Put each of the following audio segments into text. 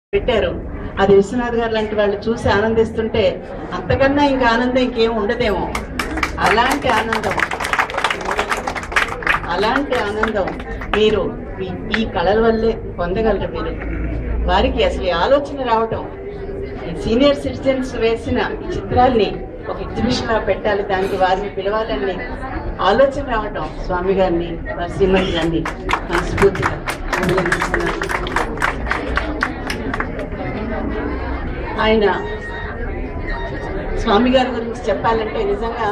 పెట్టారు అది విశ్వనాథ్ గారు లాంటి వాళ్ళు చూసి ఆనందిస్తుంటే అంతకన్నా ఇంకా ఆనందం ఇంకేం ఉండదేమో అలాంటి ఆనందం అలాంటి ఆనందం మీరు ఈ- ఈ కళల వల్లే పొందగలరు మీరు వారికి అసలు ఈ ఆలోచన రావటం ఈ సీనియర్ సిటిజన్స్ వేసిన ఈ చిత్రాల్ని ఒక ఎగ్జిబిషన్ లా పెట్టాలి దానికి వారిని పిలవాలని ఆలోచన రావటం స్వామి గారిని వారి శ్రీమతి గారిని మనస్ఫూర్తిగా అభినందిస్తున్నాను ఆయన స్వామి గారి గురించి చెప్పాలంటే నిజంగా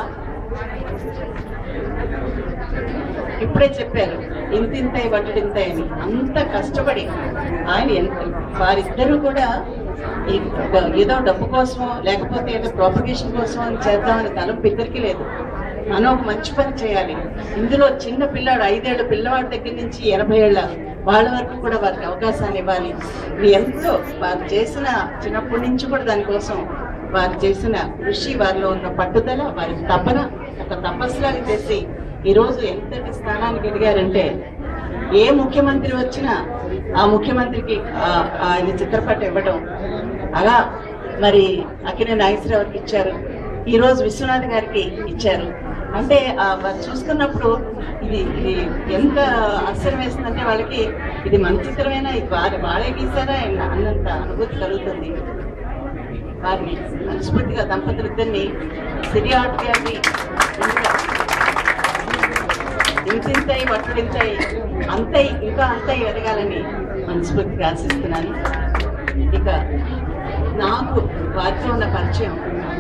ఇప్పుడే చెప్పారు ఇంతింతై వడ్డింతై అని అంత కష్టపడి ఆయన ఎంత వారిద్దరూ కూడా ఈ డ- ఏదో డబ్బు కోసమో లేకపోతే ఏదో ప్రాపగేషన్ కోసం అని చేద్దామని తలంపు ఇద్దరికి లేదు మనం ఒక మంచి పని చేయాలి ఇందులో చిన్న పిల్లాడు ఐదేళ్ల పిల్లవాడి దగ్గర నుంచి ఎనభై ఏళ్ళ వాళ్ళ వరకు కూడా వారికి అవకాశాన్ని ఇవ్వాలి ఇది ఎంతో వారు చేసిన చిన్నప్పటి నుంచి కూడా దానికోసం వారు చేసిన కృషి వారిలో ఉన్న పట్టుదల వారి తపన ఒక తపస్సులాగా చేసి ఈ రోజు ఎంతటి స్థానానికి ఎదిగారంటే ఏ ముఖ్యమంత్రి వచ్చినా ఆ ముఖ్యమంత్రికి ఆ- ఆయన చిత్రపటం ఇవ్వడం అలా మరి అక్కినే నాగేశ్వరరావుకి ఇచ్చారు ఈ రోజు విశ్వనాథ్ గారికి ఇచ్చారు అంటే ఆ వారు చూసుకున్నప్పుడు ఇది ఇది ఎంత ఆశ్చర్యం వేస్తుందంటే వాళ్ళకి ఇది మన చిత్రమైనా ఇది వారి వాళ్ళే గీసారా అన్నంత అనుభూతి కలుగుతుంది వారిని మనస్ఫూర్తిగా దంపతులు ఇద్దరిని సిరి ఆర్ట్ గారిని ఇంకా ఇంతింతై వట్టుడింతై అంతై ఇంకా అంతై ఎదగాలని మనస్ఫూర్తిగా ఆశిస్తున్నాను ఇక నాకు వారితో ఉన్న పరిచయం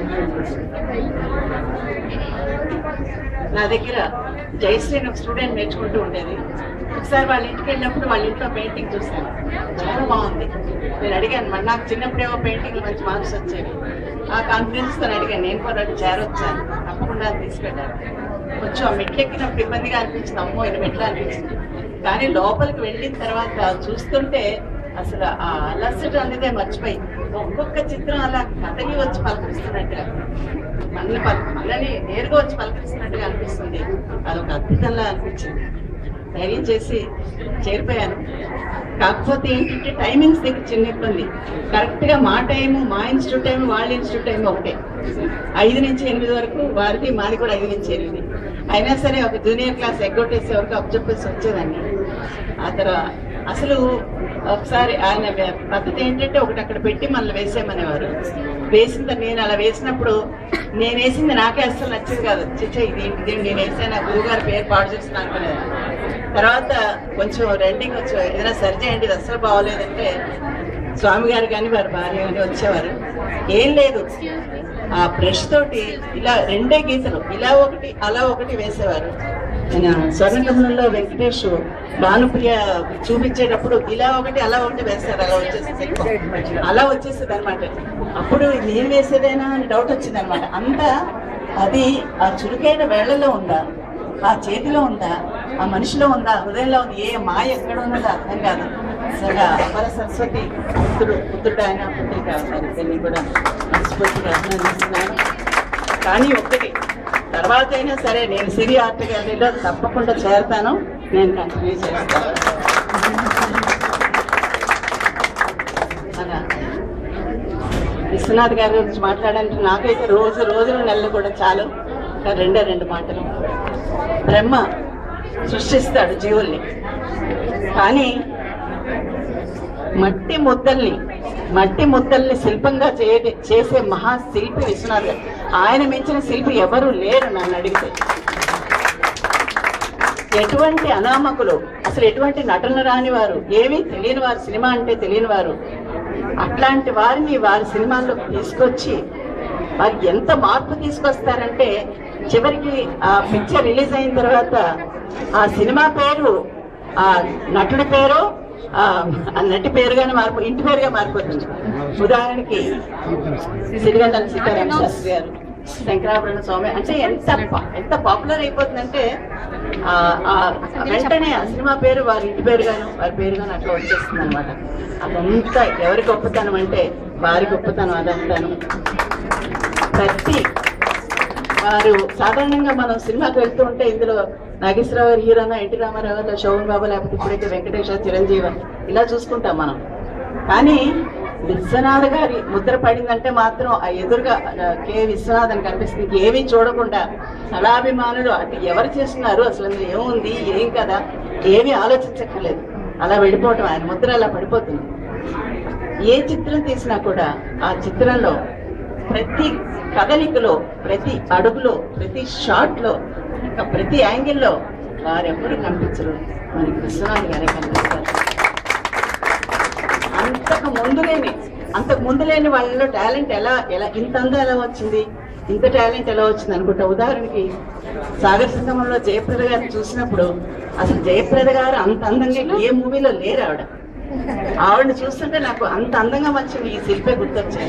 నా దగ్గర జయశ్రీని ఒక స్టూడెంట్ నేర్చుకుంటూ ఉండేది ఒకసారి వాళ్ళ ఇంటికి వెళ్ళినప్పుడు వాళ్ళ ఇంట్లో పెయింటింగ్ చూశాను చాలా బాగుంది నేను అడిగాను మరి నాకు చిన్నప్పుడేమో పెయింటింగ్ మంచి మార్క్స్ వచ్చేవి ఆ కాన్ఫిడెన్స్ తో అడిగాను నేను కూడా అటు చేరొచ్చాను తప్పకుండా అది తీసుకెళ్ళాను కొంచెం ఆ మెట్లు ఎక్కినప్పుడు ఇబ్బందిగా అనిపించింది అమ్మో ఇది మెట్లు అనిపించింది కానీ లోపలికి వెళ్ళిన తర్వాత చూస్తుంటే అసలు ఆ అలసట అనేది మర్చిపోయి ఒక్కొక్క చిత్రం అలా కథని వచ్చి పలకరిస్తున్నట్టుగా మన పల- మనని నేరుగా వచ్చి పలకరిస్తున్నట్టుగా అనిపిస్తుంది అదొక అద్భుతంలా అనిపించింది ధైర్యం చేసి చేరిపోయాను కాకపోతే ఏంటంటే టైమింగ్స్ దగ్గర చిన్న ఇబ్బంది కరెక్ట్ గా మా టైము మా ఇన్స్టిట్యూట్ టైం వాళ్ళ ఇన్స్టిట్యూట్ టైం ఒకటే ఐదు నుంచి ఎనిమిది వరకు వారిది మాది కూడా ఐదు నుంచి ఎనిమిది అయినా సరే ఒక జూనియర్ క్లాస్ ఎగ్గొట్టేసే వరకు అప్ చెప్పేసి వచ్చేదాన్ని ఆ తర్వాత అసలు ఒకసారి ఆయన వ్య- పద్ధతి ఏంటంటే ఒకటి అక్కడ పెట్టి మనల్ని వేసేయమనేవారు వేసిన తర్వాత నేను అలా వేసినప్పుడు నేను వేసింది నాకే అస్సలు నచ్చేది కాదు చిచ్చ ఇది ఇది నేను వేసాను గురువు గారి పేరు పాడు చేస్తున్నాను అనుకునేది తర్వాత కొంచెం రెండింగ్ కొంచెం ఏదైనా సరి చేయండి ఇది అస్సలు బాగోలేదంటే స్వామి గారు కానీ వారి భార్య కానీ వచ్చేవారు ఏం లేదు ఆ బ్రష్ తోటి ఇలా రెండే గీతలు ఇలా ఒకటి అలా ఒకటి వేసేవారు ఆయన స్వర్ణకమలంలో వెంకటేష్ భానుప్రియ చూపించేటప్పుడు ఇలా ఒకటి అలా ఒకటి వేస్తారు అలా వచ్చేసి అలా వచ్చేస్తుంది అనమాట అప్పుడు నేను వేసేదేనా అని డౌట్ వచ్చింది అనమాట అంతా అది ఆ చురుకైన వేళ్లలో ఉందా ఆ చేతిలో ఉందా ఆ మనిషిలో ఉందా హృదయంలో ఉంది ఏ మాయ ఎక్కడ ఉన్నదో అర్థం కాదు నిజంగా అపర సరస్వతి పుత్రుడు పుత్రుడు ఆయన పుత్రిక వారిద్దరిని కూడా మనస్ఫూర్తిగా అభినందిస్తున్నాను కానీ ఒక్కటి తర్వాత అయినా సరే నేను సిరి ఆర్ట్ గ్యాలరీలో తప్పకుండా చేరతాను నేను కంటిన్యూ చేస్తాను అలా విశ్వనాథ్ గారి గురించి మాట్లాడాలంటే నాకైతే రోజు రోజులు నెలలు కూడా చాలు ఇంకా రెండే రెండు మాటలు బ్రహ్మ సృష్టిస్తాడు జీవుల్ని కానీ మట్టి ముద్దల్ని మట్టి ముద్దల్ని శిల్పంగా చేయ చేసే మహాశిల్పి విశ్వనాథ్ గారు ఆయన మించిన శిల్పి ఎవరు లేరు నన్ను అడిగితే ఎటువంటి అనామకులు అసలు ఎటువంటి నటన రాని వారు ఏమీ తెలియని వారు సినిమా అంటే తెలియని వారు అట్లాంటి వారిని వారి సినిమాల్లో తీసుకొచ్చి వారికి ఎంత మార్పు తీసుకొస్తారంటే చివరికి ఆ పిక్చర్ రిలీజ్ అయిన తర్వాత ఆ సినిమా పేరు ఆ నటుడి పేరు ఆ ఆ నటి పేరుగానే మారిపో ఇంటి పేరుగా మారిపోతుంది ఉదాహరణకి సిరిగంటల సీతారామ శాస్త్రి గారు శంకరాభరణ స్వామి అంటే ఎంత పా- ఎంత పాపులర్ అయిపోతుందంటే ఆ ఆ వెంటనే ఆ సినిమా పేరు వారి ఇంటి పేరుగాను వారి పేరుగాను అట్లా వచ్చేస్తుంది అనమాట అదంతా ఎవరి గొప్పతనం అంటే వారి గొప్పతనం అదంతాను ప్రతి వారు సాధారణంగా మనం సినిమాకి వెళ్తూ ఉంటే ఇందులో నాగేశ్వరరావు గారు హీరోనా ఎన్టీ రామారావు గారు శోభన్ బాబు లేకపోతే ఇప్పుడైతే వెంకటేశ్వర చిరంజీవి ఇలా చూసుకుంటాం మనం కానీ విశ్వనాథ్ గారి ముద్ర పడిందంటే మాత్రం ఆ ఎదురుగా ఆ, కె విశ్వనాథ్ అని కనిపిస్తుంది ఏమీ చూడకుండా కళాభిమానులు అటు ఎవరు చేస్తున్నారు అసలు అందులో ఏముంది ఏం కదా ఏమీ ఆలోచించక్కర్లేదు అలా వెళ్ళిపోవటం ఆయన ముద్ర అలా పడిపోతుంది ఏ చిత్రం తీసినా కూడా ఆ చిత్రంలో ప్రతి కదలికలో ప్రతి అడుగులో ప్రతి షాట్ లో ఇంకా ప్రతి యాంగిల్లో వారెవ్వరూ కనిపించరు మనకి విశ్వనాథ్ గారే కనిపిస్తారు అంతకు ముందు లేని అంతకు ముందు లేని వాళ్ళలో టాలెంట్ ఎలా ఎలా ఇంత అందం ఎలా వచ్చింది ఇంత టాలెంట్ ఎలా వచ్చింది అనుకుంటా ఉదాహరణకి సాగర్ సంగమంలో జయప్రద గారిని చూసినప్పుడు అసలు జయప్రద గారు అంత అందంగా ఏ మూవీలో లేరు ఆవిడ ఆవిడని చూస్తుంటే నాకు అంత అందంగా వచ్చింది ఈ శిల్పే గుర్తొచ్చాయి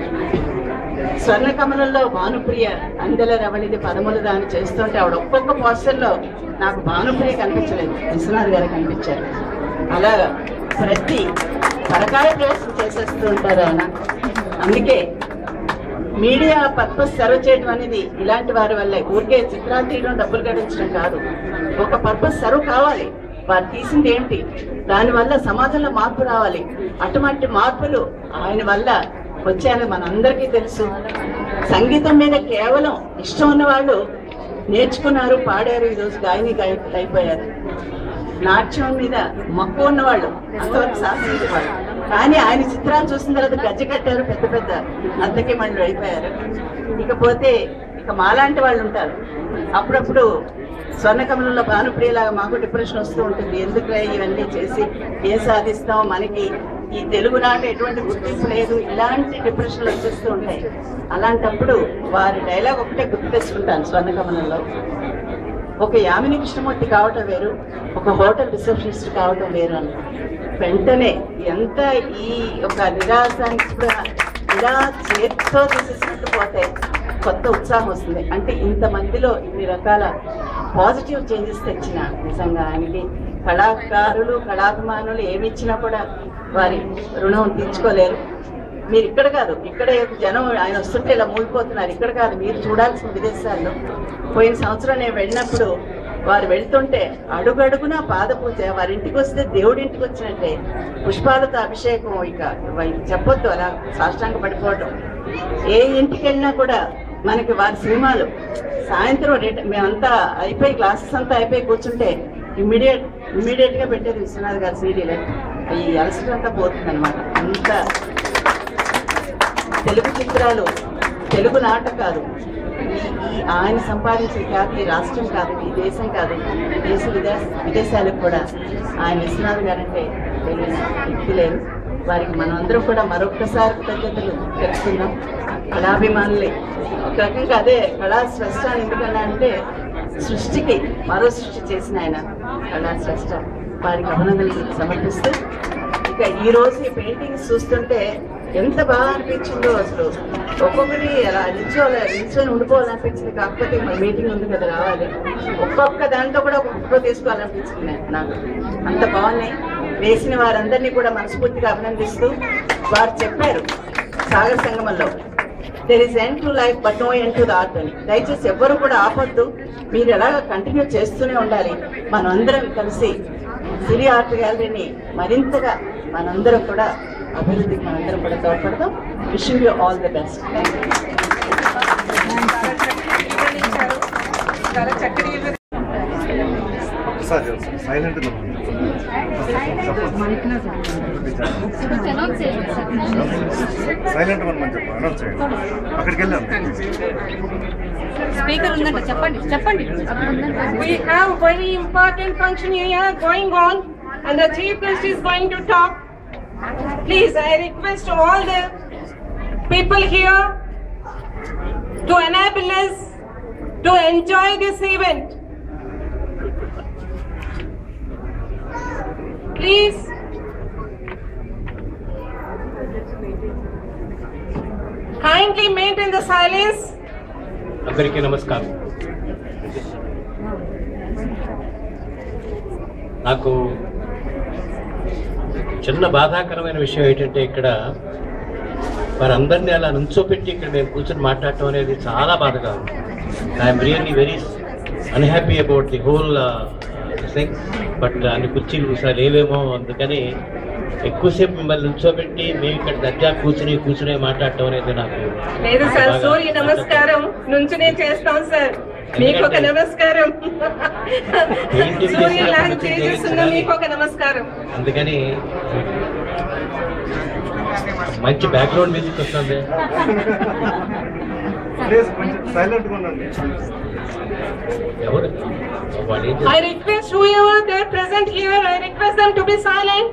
స్వర్ణ కమలంలో భానుప్రియ అందెల రవణిది పదములు దాన్ని చేస్తుంటే ఆవిడ ఒక్కొక్క పోస్టర్ లో నాకు భానుప్రియ కనిపించలేదు విశ్వనాథ్ గారు కనిపించారు అలాగా ప్రతి పరకాయ ప్రవేశం చేసేస్తూ ఉంటారు ఆయన అందుకే మీడియా పర్పస్ సర్వ్ చేయడం అనేది ఇలాంటి వారి వల్లే ఊరికే చిత్రాలు తీయడం డబ్బులు గడించడం కాదు ఒక పర్పస్ సర్వ్ కావాలి వారు తీసింది ఏంటి దానివల్ల సమాజంలో మార్పు రావాలి అటువంటి మార్పులు ఆయన వల్ల వచ్చాయని మనందరికీ తెలుసు సంగీతం మీద కేవలం ఇష్టం ఉన్న వాళ్ళు నేర్చుకున్నారు పాడారు ఈరోజు గాయని గాయకులు అయిపోయారు నాట్యం మీద మక్కువ ఉన్నవాళ్ళు అంతవరకు శాస్త్రించేవాళ్ళు కానీ ఆయన చిత్రాలు చూసిన తర్వాత గజ్జ కట్టారు పెద్ద పెద్ద అంతకే మళ్ళీ అయిపోయారు ఇకపోతే ఇక మాలాంటి వాళ్ళు ఉంటారు అప్పుడప్పుడు స్వర్ణకమలంలో భానుప్రియలాగా మాకు డిప్రెషన్ వస్తూ ఉంటుంది ఎందుకు ఇవన్నీ చేసి ఏం సాధిస్తాం మనకి ఈ తెలుగు నాట ఎటువంటి గుర్తింపు లేదు ఇలాంటి డిప్రెషన్లు వచ్చేస్తూ ఉంటాయి అలాంటప్పుడు వారి డైలాగ్ ఒకటే గుర్తు తెచ్చుకుంటాను స్వర్ణకమలంలో ఒక యామిని కృష్ణమూర్తి కావటం వేరు ఒక హోటల్ రిసెప్షనిస్ట్ కావటం వేరు అని వెంటనే ఎంత ఈ ఒక నిరాశానికి కూడా ఇలా చేతితో తీసేసినట్టు పోతే కొత్త ఉత్సాహం వస్తుంది అంటే ఇంతమందిలో ఇన్ని రకాల పాజిటివ్ చేంజెస్ తెచ్చిన నిజంగా ఆయనకి కళాకారులు కళాభిమానులు ఏమి ఇచ్చినా కూడా వారి రుణం తీర్చుకోలేరు మీరు ఇక్కడ కాదు ఇక్కడ జనం ఆయన వస్తుంటే ఇలా మూలిపోతున్నారు ఇక్కడ కాదు మీరు చూడాల్సిన విదేశాల్లో పోయిన సంవత్సరం నేను వెళ్ళినప్పుడు వారు వెళ్తుంటే అడుగడుగునా పాద పూజ వారి ఇంటికి వస్తే దేవుడి ఇంటికి వచ్చినట్టే పుష్పాలతో అభిషేకం ఇక వై- చెప్పొద్దు అలా సాష్టాంగ పడిపోవటం ఏ ఇంటికి వెళ్ళినా కూడా మనకి వారి సినిమాలు సాయంత్రం రిట మేమంతా అయిపోయి క్లాసెస్ అంతా అయిపోయి కూర్చుంటే ఇమ్మీడియట్ ఇమ్మీడియట్ గా పెట్టేది విశ్వనాథ్ గారి సీరియల్ ఈ అలసట అంతా పోతుంది అనమాట అంత తెలుగు చిత్రాలు తెలుగు నాటకాలు ఈ- ఈ ఆయన సంపాదించిన ఖ్యాతి ఈ రాష్ట్రం కాదు ఈ దేశం కాదు దేశ విదేశ విదేశాలకు కూడా ఆయన విశ్వనాథ్ గారంటే తెలియని వ్యక్తి లేరు వారికి మనం అందరం కూడా మరొక్కసారి కృతజ్ఞతలు తెలుసుకుందాం కళాభిమానులే ఒక రకంగా అదే కళా స్రష్ట అని ఎందుకన్నా అంటే సృష్టికి మరో సృష్టి చేసిన ఆయన కళా స్రష్ట వారికి అభినందనలు సమర్పిస్తూ ఇక ఈ రోజు ఈ పెయింటింగ్స్ చూస్తుంటే ఎంత బాగా అనిపించిందో అసలు ఒక్కొక్కటి అలా నిల్చోలే నిల్చొని ఉండిపోవాలనిపించింది కాకపోతే మన మీటింగ్ ఉంది కదా రావాలి ఒక్కొక్క దాంట్లో కూడా ఒక ఫోటో తీసుకోవాలనిపించింది నాకు అంత బాగున్నాయి వేసిన వారందరినీ కూడా మనస్ఫూర్తిగా అభినందిస్తూ వారు చెప్పారు సాగర్ సంగమంలో there is end to life but no end to the art అని దయచేసి ఎవ్వరు కూడా ఆపొద్దు మీరు ఎలాగ కంటిన్యూ చేస్తూనే ఉండాలి మనం అందరం కలిసి సిరి ఆర్ట్ గ్యాలరీని మరింతగా మనందరం కూడా అభివృద్ధికి మనందరం కూడా తోడ్పడతాం wishing you all the best thank you ఒకసారి సైలెంట్ సైలెంట్ మనం చెప్పు అనౌన్స్ చేయండి అక్కడికి వెళ్ళాం స్పీకర్ ఉందంట చెప్పండి చెప్పండి అక్కడ ఉందంట We have very important function here going on and the chief guest is going to talk. Please, I request all the people here to enable us to enjoy this event. Please. Kindly maintain the silence. అందరికీ నమస్కారం నాకు చిన్న బాధాకరమైన విషయం ఏంటంటే ఇక్కడ వారందరినీ అలా నుంచోపెట్టి ఇక్కడ నేను కూర్చొని మాట్లాడటం అనేది చాలా బాధగా ఉంది I'm really very unhappy about the whole thing but అన్ని కుర్చీలు ఒకసారి లేవేమో అందుకని ఎక్కువసేపు మిమ్మల్ని నుంచోబెట్టి మేము ఇక్కడ దర్జా కూర్చుని కూర్చునే మాట్లాడటం అనేది నాకు లేదు సార్ బాగా సూర్య నమస్కారం నుంచునే చేస్తాం సార్ మీకు ఒక నమస్కారం Painting సూర్య చేసినప్పుడు లాగా నుంచి చేస్తున్న చేయించాలి. మీకు ఒక నమస్కారం అందుకని మంచి బ్యాక్గ్రౌండ్ మ్యూజిక్ వస్తుంది ప్లీజ్ కొంచెం సైలెంట్గా ఉండండి ఎవరు వాళ్ళు ఏం I చేస్తారు? request whoever they're present here, I request them to be silent.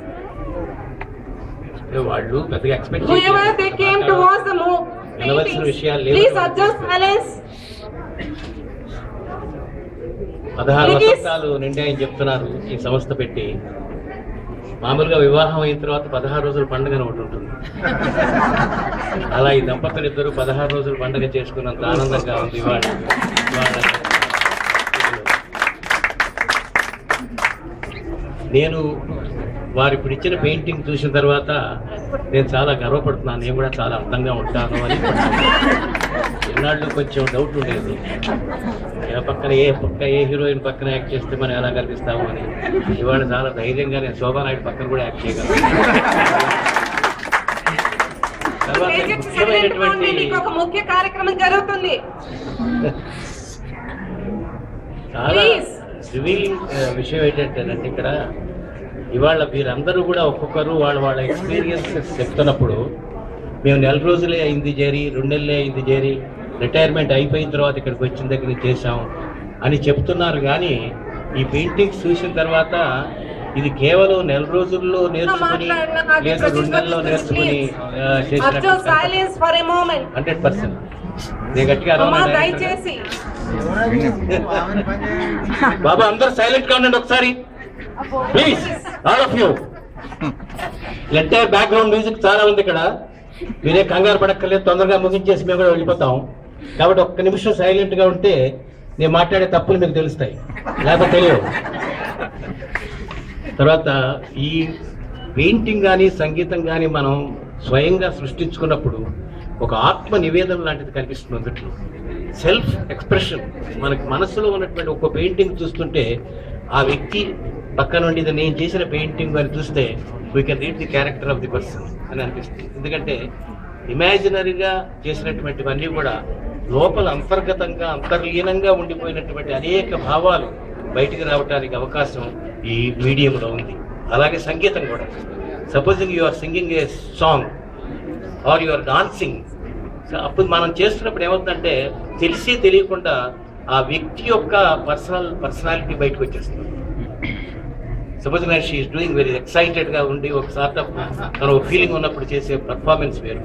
వాళ్ళు పెద్దగా expect Whoever they came to watch the move. వినవలసిన విషయాలు లేవు. Please adjust silence. పదహారు Please. వసంతాలు నిండాయని చెప్తున్నారు ఈ సంస్థ పెట్టి మామూలుగా వివాహం అయిన తర్వాత పదహారు రోజుల పండుగ ఒకటి ఉంటుంది అలా ఈ దంపతులు ఇద్దరు పదహారు రోజుల పండుగ చేసుకున్నంత ఆనందంగా ఉంది ఇవాళ ఇవాళ నేను వారు ఇప్పుడు ఇచ్చిన పెయింటింగ్ చూసిన తర్వాత నేను చాలా గర్వపడుతున్నాను నేను కూడా చాలా అందంగా ఉంటాను అని ఎన్నాళ్ళు కొంచెం డౌట్ ఉండేది ఏ పక్కన ఏ పక్క ఏ హీరోయిన్ పక్కన యాక్ట్ చేస్తే మనం ఎలా కనిపిస్తాము అని ఇవాళ చాలా ధైర్యంగా నేను శోభా నాయుడు పక్కన కూడా యాక్ట్ చేయగలను తర్వాత Agent silent గా ఉండి ముఖ్యమైనటువంటి మీకు ఒక ముఖ్య కార్యక్రమం జరుగుతుంది చాలా Please. రివీలింగ్ విషయం ఏంటంటేనంటే ఇక్కడ ఇవాళ వీరందరూ కూడా ఒక్కొక్కరు వాళ్ళ వాళ్ళ ఎక్స్పీరియన్సెస్ చెప్తున్నప్పుడు మేము నెల రోజులే అయింది చేరి రెండు నెలలే అయింది చేరి రిటైర్మెంట్ అయిపోయిన తర్వాత ఇక్కడికి వచ్చిన దగ్గర నుంచి చేశాం అని చెప్తున్నారు కానీ ఈ పెయింటింగ్స్ చూసిన తర్వాత ఇది కేవలం నెల రోజుల్లో నేర్చుకుని మాట్లాడిన నాకు లేదా రెండు నెలల్లో నేర్చుకుని Please. Observe silence for a moment. Hundred percent నేను గట్టిగా అమ్మా అరవను. దయచేసి బాబా అందరు సైలెంట్ గా ఉండండి ఒకసారి please all of you entire background music చాలా ఉంది ఇక్కడ మీరే కంగారు పడక్కర్లేదు తొందరగా ముగించేసి మేము కూడా వెళ్ళిపోతాం కాబట్టి ఒక్క నిమిషం సైలెంట్ గా ఉంటే నేను మాట్లాడే తప్పులు మీకు తెలుస్తాయి లేకపోతే తెలియవు తర్వాత ఈ పెయింటింగ్ కానీ సంగీతం కానీ మనం స్వయంగా సృష్టించుకున్నప్పుడు ఒక ఆత్మ నివేదన లాంటిది కనిపిస్తుంది అందుట్లో సెల్ఫ్ ఎక్స్ప్రెషన్ మనకి మనసులో ఉన్నటువంటి ఒక పెయింటింగ్ చూస్తుంటే ఆ వ్యక్తి పక్క నుండి ఇది నేను చేసిన పెయింటింగ్ అని చూస్తే we can read the character of the person అని అనిపిస్తుంది ఎందుకంటే ఇమాజినరీగా చేసినటువంటివన్నీ కూడా లోపల అంతర్గతంగా అంతర్లీనంగా ఉండిపోయినటువంటి అనేక భావాలు బయటికి రావడానికి అవకాశం ఈ మీడియంలో ఉంది అలాగే సంగీతం కూడా supposing you are singing a song or you are dancing అప్పుడు మనం చేస్తున్నప్పుడు ఏమవుతుందంటే తెలిసి తెలియకుండా ఆ వ్యక్తి యొక్క పర్సనల్ పర్సనాలిటీ బయటకు వచ్చేస్తుంది సపోజ్ నేను షీఈ్ డూయింగ్ వెరీ ఎక్సైటెడ్ గా ఉండి ఒక సార్ట్ ఆఫ్ తన ఫీలింగ్ ఉన్నప్పుడు చేసే పర్ఫార్మెన్స్ వేరు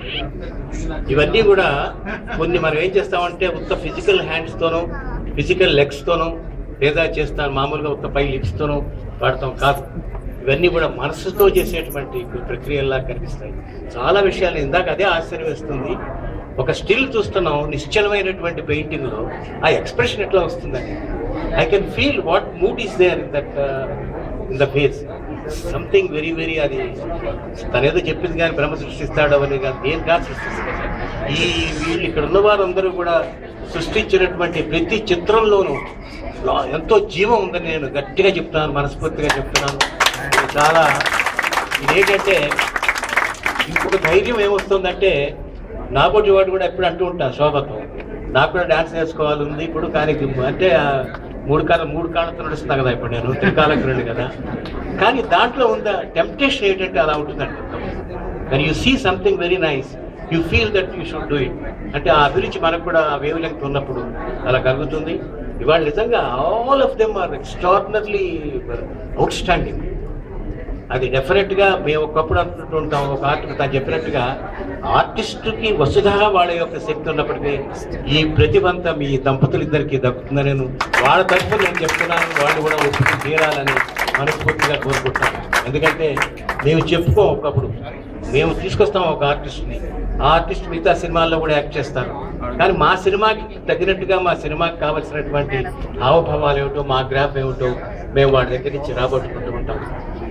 ఇవన్నీ కూడా కొన్ని మనం ఏం చేస్తామంటే ఉత్త ఫిజికల్ హ్యాండ్స్ తోనో ఫిజికల్ లెగ్స్ తోనో లేదా చేస్తాం మామూలుగా ఉత్త పై లిప్స్ తోనో వాడతాం కాదు ఇవన్నీ కూడా మనసుతో చేసేటువంటి ప్రక్రియల్లా కనిపిస్తాయి చాలా విషయాలు ఇందాక అదే ఆశ్చర్యం వేస్తుంది ఒక స్టిల్ చూస్తున్నాం నిశ్చలమైనటువంటి పెయింటింగ్ లో ఆ ఎక్స్ప్రెషన్ ఎట్లా వస్తుందండి I can feel what mood is there in that in the face something very very అది తనేదో చెప్పింది కానీ బ్రహ్మ సృష్టిస్తాడు అని కాదు నేను కాదు సృష్టిస్తాడు ఈ వీళ్ళు ఇక్కడ ఉన్న వారందరూ కూడా సృష్టించినటువంటి ప్రతి చిత్రంలోనూ లా- ఎంతో జీవం ఉందని నేను గట్టిగా చెప్తున్నాను మనస్ఫూర్తిగా చెప్తున్నాను ఇది చాలా ఇదేంటంటే ఇంకొక ధైర్యం ఏమొస్తుందంటే నాబోటి వాడు కూడా ఎప్పుడు అంటూ ఉంటాను శోభతో నాకు కూడా డాన్స్ నేర్చుకోవాలి ఉంది ఇప్పుడు కానీ అంటే ఆ మూడు కాళ్ళ మూడు కాళ్ళతో నడుస్తున్నా కదా ఇప్పుడు నేను త్రికాలకురుడు కదా కానీ దాంట్లో ఉన్న టెంప్టేషన్ ఏంటంటే అలా ఉంటుందండి కానీ you see something very nice you feel that you should do it అంటే ఆ అభిరుచి మనకు కూడా ఆ వేవ్ లెంగ్త్ ఉన్నప్పుడు అలా కలుగుతుంది ఇవాళ నిజంగా all of them are extraordinarily outstanding అది డెఫినెట్ గా మేము ఒకప్పుడు అనుకుంటూ ఉంటాం ఒక ఆర్టిస్ట్ తను చెప్పినట్టుగా ఆర్టిస్టుకి వసుధా వాళ్ళ యొక్క శక్తి ఉన్నప్పటికీ ఈ ప్రతిభ అంతా మీ దంపతులు ఇద్దరికి దక్కుతుందని నేను వాళ్ళ తరఫున నేను చెప్తున్నాను వాళ్ళు కూడా ఒప్పుకు తీరాలని మనస్ఫూర్తిగా కోరుకుంటాను ఎందుకంటే మేము చెప్పుకోం ఒకప్పుడు మేము తీసుకొస్తాం ఒక ఆర్టిస్ట్ని ఆ ఆర్టిస్ట్ మిగతా సినిమాల్లో కూడా యాక్ట్ చేస్తారు కానీ మా సినిమాకి తగినట్టుగా మా సినిమాకి కావలసినటువంటి హావభావాలు ఏమిటో మా గ్రాఫ్ ఏమిటో మేము వాడి దగ్గర నుంచి రాబట్టుకుంటూ ఉంటాం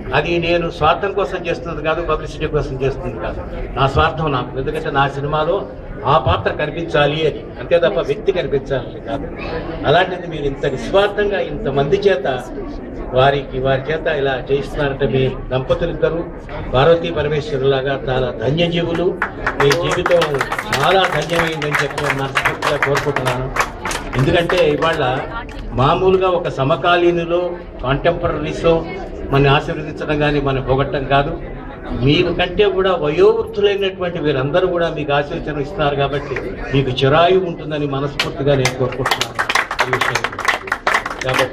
అది నేను స్వార్థం కోసం చేస్తున్నది కాదు పబ్లిసిటీ కోసం చేస్తుంది కాదు నా స్వార్థం నాకు ఎందుకంటే నా సినిమాలో ఆ పాత్ర కనిపించాలి అని అంతే తప్ప వ్యక్తి కనిపించాలి కాదు అలాంటిది మీరు ఇంత నిస్వార్థంగా ఇంతమంది చేత వారికి వారి చేత ఇలా చేయిస్తున్నారంటే మీ దంపతులు ఇద్దరు పార్వతీ పరమేశ్వరులాగా చాలా ధన్యజీవులు మీ జీవితం చాలా ధన్యమైందని చెప్పి మనస్ఫూర్తిగా కోరుకుంటున్నాను ఎందుకంటే ఇవాళ మామూలుగా ఒక సమకాలీనులో కాంటెంపరీస్లో మన ఆశీర్వదించడం కానీ మన పొగట్టం కాదు మీరు కంటే కూడా వయోవృద్ధులైనటువంటి వీరందరూ కూడా మీకు ఆశీర్వచనం ఇస్తున్నారు కాబట్టి మీకు చిరాయు ఉంటుందని మనస్ఫూర్తిగా నేను కోరుకుంటున్నాను ఈ విషయం కాబట్టి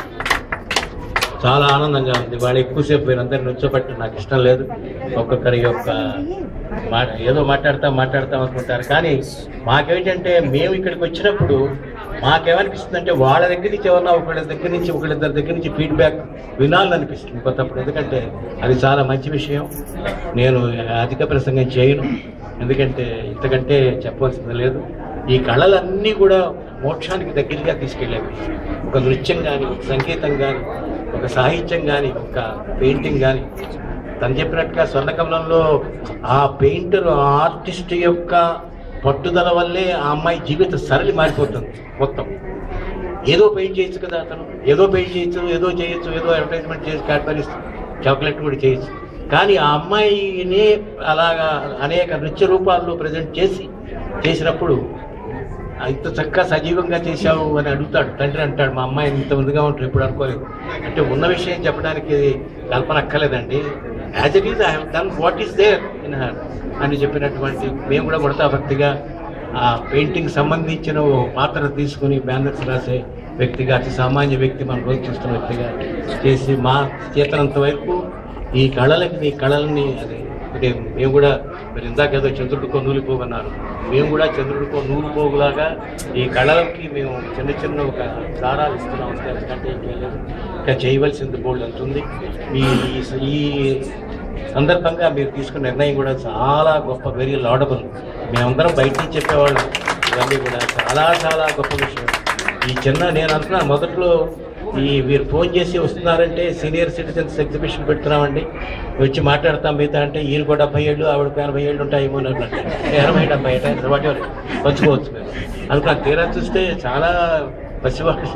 చాలా ఆనందంగా ఉంది వాళ్ళు ఎక్కువసేపు వీరందరిని నుంచోబెట్టి నాకు ఇష్టం లేదు ఒక్కొక్కరి యొక్క మాట ఏదో మాట్లాడతాం మాట్లాడతాం అనుకుంటారు కానీ మాకేంటంటే మేము ఇక్కడికి వచ్చినప్పుడు మాకేమనిపిస్తుందంటే వాళ్ళ దగ్గర నుంచి ఎవరన్నా ఒకళ్ళ దగ్గర నుంచి ఒకళ్ళిద్దరి దగ్గర నుంచి ఫీడ్బ్యాక్ వినాలనిపిస్తుంది కొత్తప్పుడు ఎందుకంటే అది చాలా మంచి విషయం నేను అధిక ప్రసంగం చేయను ఎందుకంటే ఇంతకంటే చెప్పవలసింది లేదు ఈ కళలన్నీ కూడా మోక్షానికి దగ్గరగా తీసుకెళ్ళేవి ఒక నృత్యం కానీ ఒక సంగీతం కానీ ఒక సాహిత్యం కానీ ఒక పెయింటింగ్ కానీ తను చెప్పినట్టుగా స్వర్ణకమలంలో ఆ పెయింటర్ ఆర్టిస్ట్ యొక్క పట్టుదల వల్లే ఆ అమ్మాయి జీవిత సరళి మారిపోతుంది మొత్తం ఏదో పెయింట్ చేయొచ్చు కదా అతను ఏదో పెయింట్ చేయొచ్చు ఏదో చేయొచ్చు ఏదో అడ్వర్టైజ్మెంట్ చేసి క్యాడ్బరీస్ చాక్లెట్ కూడా చేయొచ్చు కానీ ఆ అమ్మాయినే అలాగా అనేక నృత్య రూపాల్లో ప్రజెంట్ చేసి చేసినప్పుడు ఇంత చక్కగా సజీవంగా చేశావు అని అడుగుతాడు తండ్రి అంటాడు మా అమ్మాయి ఇంత ముందుగా ఉంటాడు ఎప్పుడు అనుకోలేదు అంటే ఉన్న విషయం చెప్పడానికి కల్పన అక్కర్లేదండి as it is I have done what is there in her అని చెప్పినటువంటి మేము కూడా ముడతా భక్తిగా ఆ పెయింటింగ్ సంబంధించిన ఓ పాత్ర తీసుకుని బ్యానర్స్ రాసే వ్యక్తిగా అతి సామాన్య వ్యక్తి మనం రోజు చూస్తున్న వ్యక్తిగా చేసి మా చేతనంత వరకు ఈ కళలకి ఈ కళల్ని అది అంటే మేము కూడా మీరు ఇందాక ఏదో చంద్రుడికో నూలిపోగన్నారు మేము కూడా చంద్రుడికో నూలిపోగులాగా ఈ కళలకి మేము చిన్న చిన్న ఒక దారాలు ఇస్తున్నాం అంతే ఎందుకంటే ఇంకేం లేదు ఇంకా చేయవలసింది బోల్డ్ అంతుంది మీ ఈ- ఈ సందర్భంగా మీరు తీసుకున్న నిర్ణయం కూడా చాలా గొప్ప వెరీ లాడబుల్ మేమందరం బయట నుంచి చెప్పేవాళ్ళం ఇవన్నీ కూడా చాలా చాలా గొప్ప విషయం ఈ చిన్న నేను అంటున్నాను మొదట్లో ఈ మీరు ఫోన్ చేసి వస్తున్నారంటే సీనియర్ సిటిజన్స్ ఎగ్జిబిషన్ పెడుతున్నామండి వచ్చి మాట్లాడతాం మిగతా అంటే ఈయన కూడా డెబ్బై ఏళ్ళు ఆవిడకు ఎనభై ఏళ్ళు ఉంటాయేమో అని అన్నట్టు ఎనభై డెబ్బై అంటే వాటి పంచుకోవచ్చు మేము అనుకున్నా తీరా చూస్తే చాలా పసివాడు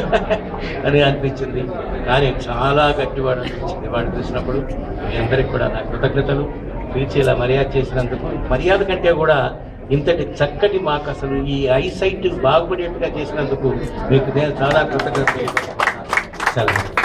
అని అనిపించింది కానీ చాలా గట్టివాడు అనిపించింది వాడు చూసినప్పుడు మీ అందరికి కూడా నా కృతజ్ఞతలు పిలిచి ఇలా మర్యాద చేసినందుకు మర్యాద కంటే కూడా ఇంతటి చక్కటి మాకు అసలు ఈ ఐసైట్ బాగుపడేట్టుగా చేసినందుకు మీకు నేను చాలా కృతజ్ఞత సెలవు